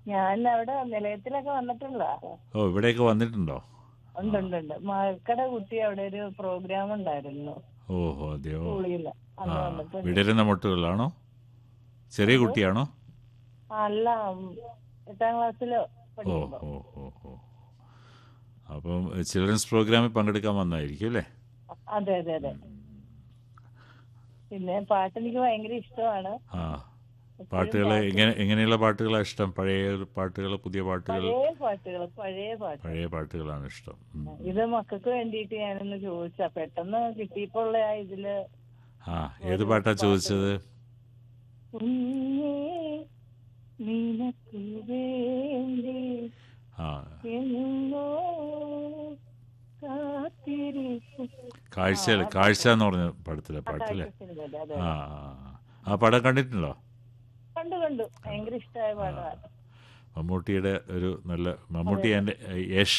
ഞാൻ അവിടെ നിലയത്തിലൊക്കെ വന്നിട്ടുള്ള ഓ ഇവിടെയൊക്കെ വന്നിട്ടുണ്ടോ ഉണ്ട് ഉണ്ട് ഉണ്ട് മക്കളുടെ കുട്ടി അവിടെ ഒരു പ്രോഗ്രാം ഉണ്ടായിരുന്നു ഓഹോ അതെയോ സ്കൂളിൽ ആ അന്ന് വന്നിട്ട് വിടരുന്ന മുട്ടുകളാണോ ചെറിയ കുട്ടിയാണോ അല്ല ഉം, എട്ടാം ക്ലാസ്സിലോ ഓ പഠിക്കുമ്പോ ഓ ഓ ഓ അപ്പം ചിൽഡ്രൻസ് പ്രോഗ്രാമിൽ പങ്കെടുക്കാൻ വന്നതായിരിക്കും അല്ലേ അതെ അതെ അതെ പിന്നെ പാട്ട് എനിക്ക് ഭയങ്കര ഇഷ്ടമാണ് ആ പാട്ടുകൾ എങ്ങനെ എങ്ങനെയുള്ള പാട്ടുകളാണ് ഇഷ്ടം പഴയ പാട്ടുകൾ പുതിയ പാട്ടുകൾ പഴയ പാട്ടുകൾ പഴയ പാട്ട് പഴയ പാട്ടുകളാണ് ഇഷ്ടം ഉം. ഇത് മക്കൾക്ക് വേണ്ടിയിട്ട് ഞാനൊന്ന് ചോദിച്ചാ പെട്ടെന്ന് കിട്ടിയപ്പോ ഉള്ള ആ ഇതില് ആ ഏത് പാട്ടാ ചോദിച്ചത് കുഞ്ഞേ നിനക്ക് വേണ്ടി ആ എന്നോ കാത്തിരിക്കും കാഴ്ച കാഴ്ച എന്ന് പറഞ്ഞ പടത്തിലെ പാട്ടല്ലേ സിനിമയില്, അതെ ആ ആ, ആ. ആ പടം കണ്ടിട്ടുണ്ടോ കണ്ടു കണ്ടു ഭയങ്കര ഇഷ്ടമായ പാട്ടാണ് മമ്മൂട്ടിയുടെ ഒരു നല്ല മമ്മൂട്ടി എൻ്റെ യശ്